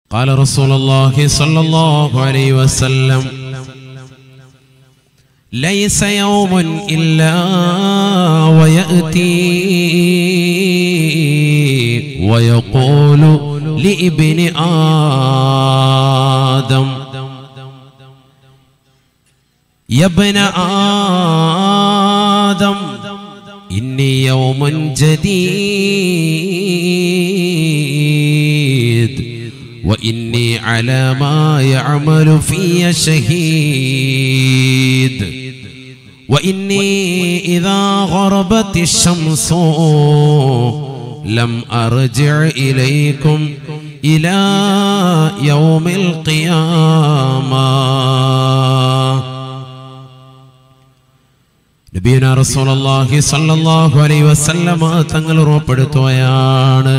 قال رسول الله صلى الله عليه وسلم ليس يوم إلا ويأتي ويقول لابن آدم يا ابن آدم إني يوم جديد وإني على ما يعمل في شهيد وإني إذا غربت الشمس لم أرجع إليكم إلى يوم القيامة നബീന റസൂലുള്ളാഹി സ്വല്ലല്ലാഹു അലൈഹി വസല്ലമ തങ്ങൾ ഉറപ്പെടുത്തുകയാണ്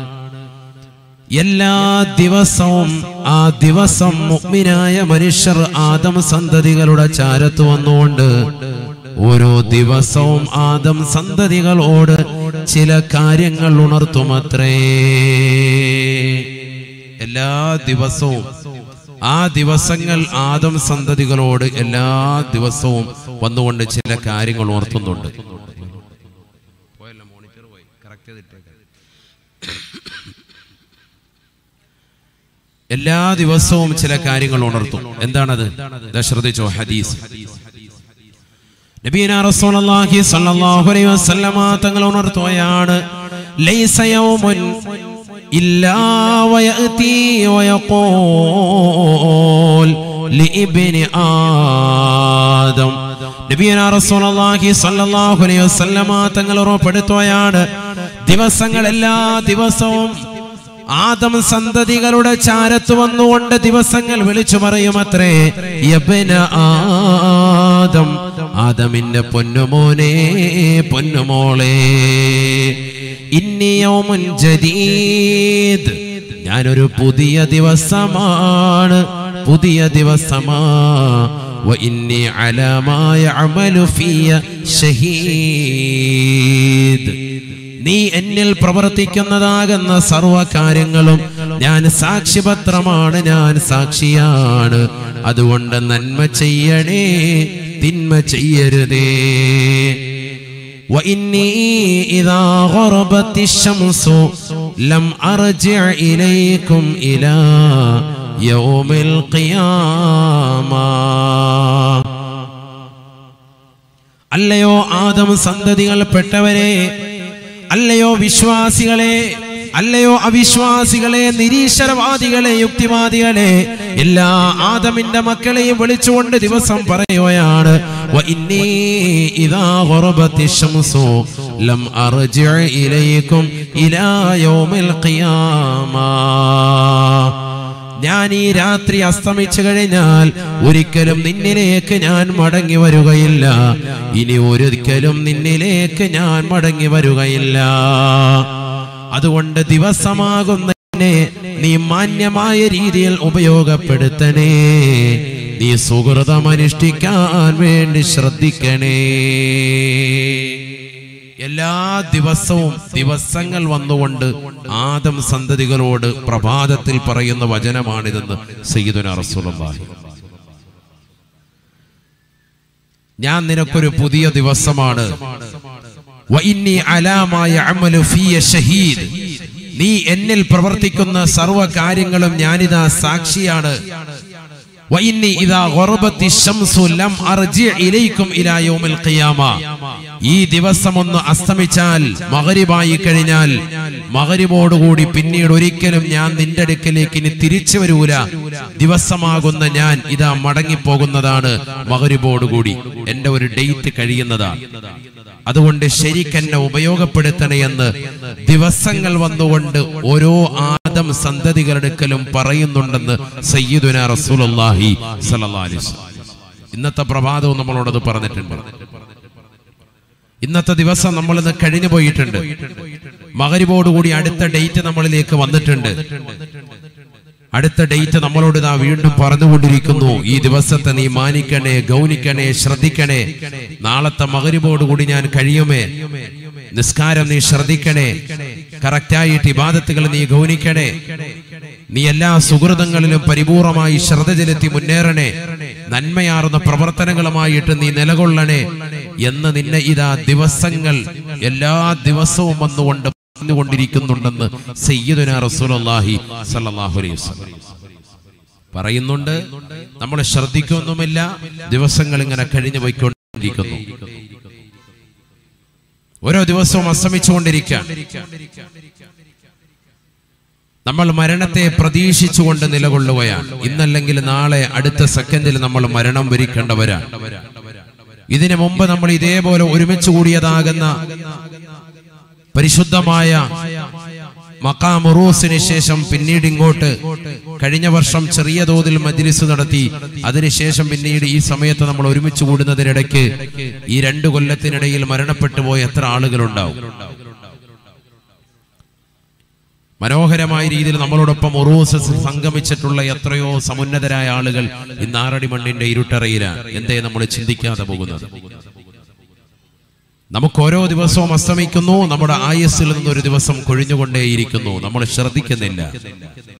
എല്ലാ ദിവസവും ആ ദിവസം മുഅ്മിനായ മനുഷ്യർ ആദം സന്തതികളുടെ ചാരത്ത് വന്നുകൊണ്ട് ഓരോ ദിവസവും ആദം സന്തതികളോട് ചില കാര്യങ്ങൾ ഉണർത്തുമത്രേ എല്ലാ ദിവസവും ആ ദിവസങ്ങൾ ആദം സന്തതികളോട് എല്ലാ ദിവസവും വന്നുകൊണ്ട് ചില കാര്യങ്ങൾ ഉണർത്തുന്നുണ്ട് എല്ലാ ദിവസവും ചില കാര്യങ്ങൾ ഉണർത്തും എന്താണത് ദാ ശ്രദ്ധിച്ചോ ഹദീസ് നബീന റസൂലുള്ളാഹി സ്വല്ലല്ലാഹു അലൈഹി വസല്ലമ തങ്ങൾ ഉണർത്തുകയാണ് ലൈസ യൗമുൻ ഇല്ലാ വയഅതി വയഖൂൽ ലിഇബ്നി ആദം നബീന റസൂലുള്ളാഹി സ്വല്ലല്ലാഹു അലൈഹി വസല്ലമ തങ്ങൾ ഉറപ്പെടുത്തുകയാണ് ദിവസങ്ങൾ എല്ലാ ദിവസവും ആദം സന്തതികളുടെ ചാരത്ത് വന്നുകൊണ്ട് ദിവസങ്ങൾ വിളിച്ചു പറയുമത്രേ യബ്ന ആദം ആദമിന്റെ പൊന്നുമോനെ പൊന്നുമോളെ ഇന്നിയോമുൻ ജദീദ് ഞാനൊരു പുതിയ ദിവസമാണ് പുതിയ ദിവസമാ وإني على ما يعمل في شهيد നീ എന്നിൽ പ്രവർത്തിക്കുന്നതാകുന്ന സർവ കാര്യങ്ങളും ഞാൻ സാക്ഷിപത്രമാണ് ഞാൻ സാക്ഷിയാണ് അതുകൊണ്ട് നന്മ ചെയ്യണേ തിന്മ ചെയ്യരുതേ وإني إذا غربت الشمس لم أرجع إليكم إلى يوم القيامة അല്ലയോ ആദം സന്തതികൾ പെട്ടവരെ അല്ലയോ വിശ്വാസികളെ അല്ലയോ അവിശ്വാസികളെ നിരീശ്വരവാദികളെ യുക്തിവാദികളെ എല്ലാ ആദമിന്റെ മക്കളെയും വിളിച്ചുകൊണ്ട് ദിവസം പറയുകയാണ് وإني إذا غربت الشمس لم أرجع إليكم إلى يوم القيامة ഞാൻ ഈ രാത്രി അസ്തമിച്ചു കഴിഞ്ഞാൽ ഒരിക്കലും നിന്നിലേക്ക് ഞാൻ മടങ്ങി വരികയില്ല ഇനി ഒരിക്കലും നിന്നിലേക്ക് ഞാൻ മടങ്ങി വരികയില്ല അതുകൊണ്ട് ദിവസമാകുന്നതിനെ നീ മാന്യമായ രീതിയിൽ ഉപയോഗപ്പെടുത്തണേ നീ സുഹൃതം അനുഷ്ഠിക്കാൻ വേണ്ടി ശ്രദ്ധിക്കണേ എല്ലാ ദിവസവും ദിവസങ്ങൾ വന്നുകൊണ്ട് ആദം സന്തതികളോട് പ്രഭാതത്തിൽ പറയുന്ന വചനമാണിതെന്ന് സയ്യിദുന റസൂലുള്ളാഹി ഞാൻ നിനക്കൊരു പുതിയ ദിവസമാണ് വഇന്നി അലാമാ യഅമലു ഫിയ ഷഹീദ് നീ എന്നിൽ പ്രവർത്തിക്കുന്ന സർവ്വ കാര്യങ്ങളും ഞാനിതാ സാക്ഷിയാണ് വഇന്നി ഇദാ ഗറബത്തി ശംസു ലം അർജി ഇലൈക്കും ഇലാ യൗമിൽ ഖിയാമ ഈ ദിവസം ഒന്ന് അസ്തമിച്ചാൽ മഗ്രിബായി കഴിഞ്ഞാൽ മഗ്രിബോടുകൂടി പിന്നീട് ഒരിക്കലും ഞാൻ നിന്റെ അടുക്കലേക്ക് ഇനി തിരിച്ചു വരൂല ദിവസമാകുന്ന ഞാൻ ഇതാ മടങ്ങിപ്പോകുന്നതാണ് മഗ്രിബോടുകൂടി എന്റെ ഒരു ഡേറ്റ് കഴിയുന്നതാണ് അതുകൊണ്ട് ശരിക്കെന്നെ ഉപയോഗപ്പെടുത്തണേ എന്ന് ദിവസങ്ങൾ വന്നുകൊണ്ട് ഓരോ ആദം സന്തതികളെടുക്കലും പറയുന്നുണ്ടെന്ന് സയ്യിദുന റസൂലുള്ളാഹി സ്വല്ലല്ലാഹി അലൈഹി വസല്ലം ഇന്നത്തെ പ്രഭാതവും നമ്മളോടത് പറഞ്ഞിട്ടുണ്ട് ഇന്നത്തെ ദിവസം നമ്മൾ ഇന്ന് കഴിഞ്ഞു പോയിട്ടുണ്ട് മകരിബോടുകൂടി അടുത്ത ഡേറ്റ് നമ്മളിലേക്ക് വന്നിട്ടുണ്ട് അടുത്ത ഡേറ്റ് നമ്മളോട് ഇതാ വീണ്ടും പറഞ്ഞുകൊണ്ടിരിക്കുന്നു ഈ ദിവസത്തെ നീ മാനിക്കണേ ഗൗനിക്കണേ ശ്രദ്ധിക്കണേ നാളത്തെ മകരിബോടുകൂടി ഞാൻ കഴിയുമേ നിസ്കാരം നീ ശ്രദ്ധിക്കണേ കറക്റ്റായിട്ട് ഇബാദത്തുകൾ നീ ഗൗനിക്കണേ നീ എല്ലാ സുഹൃതങ്ങളിലും പരിപൂർണമായി ശ്രദ്ധ ചെലുത്തി മുന്നേറണേ നന്മയാർന്ന പ്രവർത്തനങ്ങളുമായിട്ട് നീ നിലകൊള്ളണേ എന്ന് നിന്നെ ഇതാ ദിവസങ്ങൾ എല്ലാ ദിവസവും വന്നുകൊണ്ട് പറഞ്ഞുകൊണ്ടിരിക്കുന്നുണ്ടെന്ന് സയ്യിദുന റസൂലുള്ളാഹി സല്ലല്ലാഹു അലൈഹി വസല്ലം പറയുന്നുണ്ട് നമ്മൾ ശ്രദ്ധിക്കൊന്നുമില്ല ദിവസങ്ങൾ ഇങ്ങനെ കഴിഞ്ഞു പോയിക്കൊണ്ടിരിക്കുന്നു ഓരോ ദിവസവും അസ്തമിച്ചുകൊണ്ടിരിക്കുകയാണ് നമ്മൾ മരണത്തെ പ്രതീക്ഷിച്ചുകൊണ്ട് നിലകൊള്ളുകയാണ് ഇന്നല്ലെങ്കിൽ നാളെ അടുത്ത സെക്കൻഡിൽ നമ്മൾ മരണം വരിക്കേണ്ടവരാണ് ഇതിനു മുമ്പ് നമ്മൾ ഇതേപോലെ ഒരുമിച്ച് കൂടിയതാകുന്ന പരിശുദ്ധമായ മക്കാമുറൂസിന് ശേഷം പിന്നീട് ഇങ്ങോട്ട് കഴിഞ്ഞ വർഷം ചെറിയ തോതിൽ മജ്ലിസ് നടത്തി അതിനുശേഷം പിന്നീട് ഈ സമയത്ത് നമ്മൾ ഒരുമിച്ച് കൂടുന്നതിനിടയ്ക്ക് ഈ രണ്ടു കൊല്ലത്തിനിടയിൽ മരണപ്പെട്ടു പോയ എത്ര ആളുകളുണ്ടാവും മനോഹരമായ രീതിയിൽ നമ്മളോടൊപ്പം ഉറൂസ് സംഗമിച്ചിട്ടുള്ള എത്രയോ സമുന്നതരായ ആളുകൾ ഇന്ന് ആറടി മണ്ണിന്റെ ഇരുട്ടറയിലാണ് എന്തേ നമ്മൾ ചിന്തിക്കാതെ പോകുന്നത് നമുക്ക് ഓരോ ദിവസവും അസ്തമിക്കുന്നു നമ്മുടെ ആയുസ്സിൽ നിന്ന് ഒരു ദിവസം കൊഴിഞ്ഞുകൊണ്ടേയിരിക്കുന്നു നമ്മൾ ശ്രദ്ധിക്കുന്നില്ല